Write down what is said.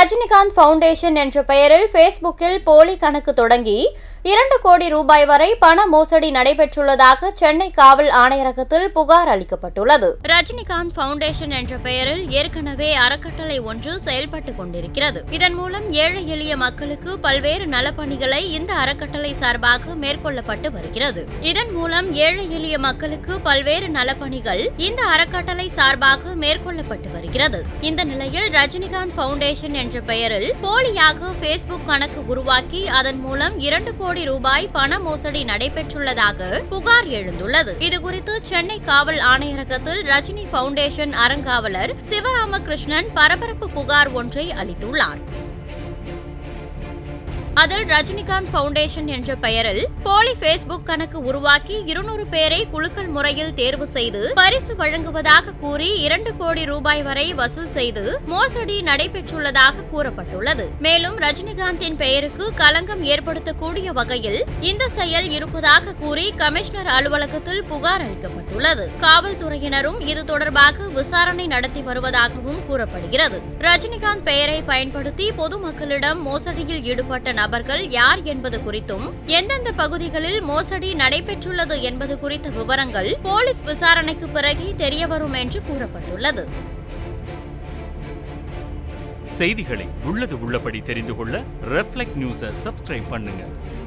Rajinikanth foundation என்ற பெயரில் ஃபேஸ்புக்கில் போலி கணக்கு தொடங்கி இரண்டு கோடி ரூபாய் வரை பண மோசடி நடைபெற்றுள்ளதாக சென்னை காவல் ஆணையரகத்தில் புகார் அளிக்கப்பட்டுள்ளது ரஜினிகாந்த் ஃபவுண்டேஷன் என்ற பெயரில் ஏற்கனவே அறக்கட்டளை ஒன்று செயல்பட்டுக் கொண்டிருக்கிறது இதன் மூலம் ஏழை எளிய மக்களுக்கு பல்வேறு நலப்பணிகளை இந்த அறக்கட்டளை சார்பாக மேற்கொள்ளப்பட்டு வருகிறது இதன் மூலம் ஏழை எளிய மக்களுக்கு பல்வேறு நலப்பணிகள் இந்த அறக்கட்டளை சார்பாக மேற்கொள்ளப்பட்டு வருகிறது இந்த நிலையில் ரஜினிகாந்த் ஃபவுண்டேஷன் என்ற பெயரில் போலியாக ஃபேஸ்புக் கணக்கு உருவாக்கி அதன் மூலம் இரண்டு கோடி ரூபாய் பண மோசடி நடைபெற்றுள்ளதாக புகார் எழுந்துள்ளது இதுகுறித்து சென்னை காவல் ஆணையரகத்தில் ரஜினி ஃபவுண்டேஷன் அறங்காவலர் சிவராமகிருஷ்ணன் பரபரப்பு புகார் ஒன்றை அளித்துள்ளார் அதில் ரஜினிகாந்த் ஃபவுண்டேஷன் என்ற பெயரில் போலி ஃபேஸ்புக் கணக்கு உருவாக்கி இருநூறு பேரை குலுக்கல் முறையில் தேர்வு செய்து பரிசு வழங்குவதாக கூறி இரண்டு கோடி ரூபாய் வரை வசூல் செய்து மோசடி நடைபெற்றுள்ளதாக கூறப்பட்டுள்ளது மேலும் ரஜினிகாந்தின் பெயருக்கு களங்கம் ஏற்படுத்தக்கூடிய வகையில் இந்த செயல் இருப்பதாக கூறி கமிஷனர் அலுவலகத்தில் புகார் அளிக்கப்பட்டுள்ளது காவல்துறையினரும் இது தொடர்பாக விசாரணை நடத்தி வருவதாகவும் கூறப்படுகிறது ரஜினிகாந்த் பெயரை பயன்படுத்தி பொதுமக்களிடம் மோசடியில் ஈடுபட்ட நபர்கள் யார் என்பது குறித்தும் எந்தெந்த பகுதிகளில் மோசடி நடைபெற்றுள்ளது என்பது குறித்த விவரங்கள் போலீஸ் விசாரணைக்கு பிறகே தெரியவரும் என்று கூறப்பட்டுள்ளது செய்திகளை உள்ளது உள்ளபடி தெரிந்து கொள்ள ரெஃப்ளெக்ட் நியூஸை சப்ஸ்கிரைப் பண்ணுங்க